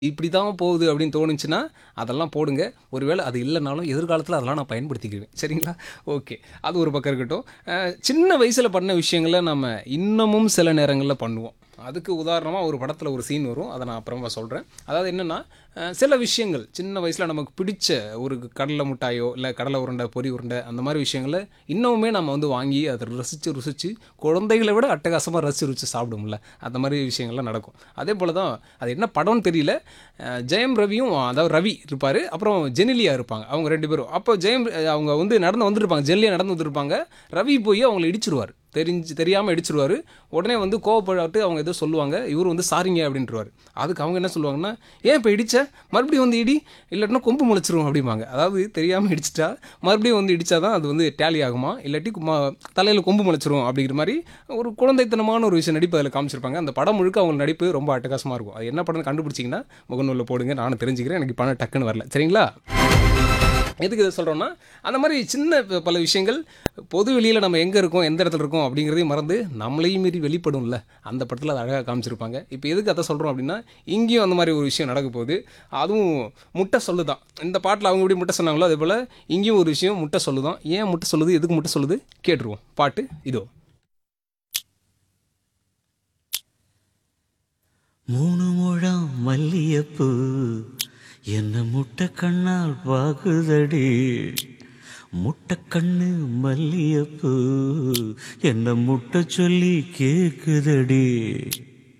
இப்படி தான் போகுது அப்படின்னு தோணுச்சுன்னா அதெல்லாம் போடுங்க ஒருவேளை அது இல்லைனாலும் எதிர்காலத்தில் அதெல்லாம் நான் பயன்படுத்திக்குவேன் சரிங்களா ஓகே அது ஒரு பக்கம் இருக்கட்டும் அஹ், சின்ன வயசில் பண்ண விஷயங்களை நம்ம இன்னமும் சில நேரங்களில் பண்ணுவோம் அதுக்கு உதாரணமாக ஒரு படத்தில் ஒரு சீன் வரும் அதை நான் அப்புறமா சொல்கிறேன் அதாவது என்னென்னா சில விஷயங்கள் சின்ன வயசில் நமக்கு பிடிச்ச ஒரு கடலை மிட்டாயோ இல்லை கடலை உருண்டை பொரி உருண்டை அந்த மாதிரி விஷயங்களை இன்னமுமே நம்ம வந்து வாங்கி அதை ரசித்து ருசித்து குழந்தைகளை விட அட்டகாசமாக ரசித்து ருசித்து சாப்பிடும்ல அந்த மாதிரி விஷயங்கள்லாம் நடக்கும் அதே போல் தான் அது என்ன படம்னு தெரியல அஹ் ஜெயம் ரவியும் அதாவது ரவி இருப்பார் அப்புறம் ஜெனிலியா இருப்பாங்க அவங்க ரெண்டு பேரும் அப்போ ஜெயம் அவங்க வந்து நடந்து வந்துருப்பாங்க ஜெல்லியாக நடந்து வந்துருப்பாங்க ரவி போய் அவங்கள இடிச்சிருவார் தெரிஞ்சு தெரியாமல் இடிச்சிருவார் உடனே வந்து கோவப்பட்டு அவங்க ஏதோ சொல்லுவாங்க இவர் வந்து சாரிங்க அப்படின்றவார் அதுக்கு அவங்க என்ன சொல்லுவாங்கன்னா ஏன் இப்போ இடிச்ச மறுபடியும் வந்து இடி இல்லாட்டினா கொம்பு முளைச்சிரும் அப்படிம்பாங்க அதாவது தெரியாமல் இடிச்சிட்டா மறுபடியும் வந்து இடிச்சா தான் அது வந்து டேலி ஆகுமா இல்லாட்டி தலையில் கொம்பு முளைச்சிரும் அப்படிங்கிற மாதிரி ஒரு குழந்தைத்தனமான ஒரு விஷயம் நடிப்பு அதில் காமிச்சிருப்பாங்க அந்த படம் முழுக்க அவங்க நடிப்பு ரொம்ப அட்டகாசமாக இருக்கும் அது என்ன படம்னு கண்டுபிடிச்சிங்கன்னா முகநூலில் போடுங்க நானும் தெரிஞ்சுக்கிறேன் எனக்கு பணம் டக்குன்னு வரல சரிங்களா எதுக்கு இதை சொல்கிறோன்னா அந்த மாதிரி சின்ன ப- பல விஷயங்கள் பொது வெளியில் நம்ம எங்கே இருக்கோம் எந்த இடத்துல இருக்கோம் அப்படிங்கிறதையும் மறந்து நம்மளையும் மீறி வெளிப்படும்ல அந்த படத்தில் அதை அழகாக காமிச்சிருப்பாங்க இப்போ எதுக்கு அதை சொல்கிறோம் அப்படின்னா இங்கேயும் அந்த மாதிரி ஒரு விஷயம் நடக்க போகுது அதுவும் முட்டை சொல்லுதான் இந்த பாட்டில் அவங்க எப்படி முட்டை சொன்னாங்களோ அதே போல் இங்கேயும் ஒரு விஷயம் முட்டை சொல்லுதான் ஏன் முட்டை சொல்லுது எதுக்கு முட்டை சொல்லுது கேட்டுருவோம் பாட்டு இதோ மூணு முழம் மல்லியப்பூ என்ன முட்டை கண்ணால் பாகுதடி முட்டை கண்ணு மல்லியப்பூ என்ன முட்டை சொல்லி கேக்குதடி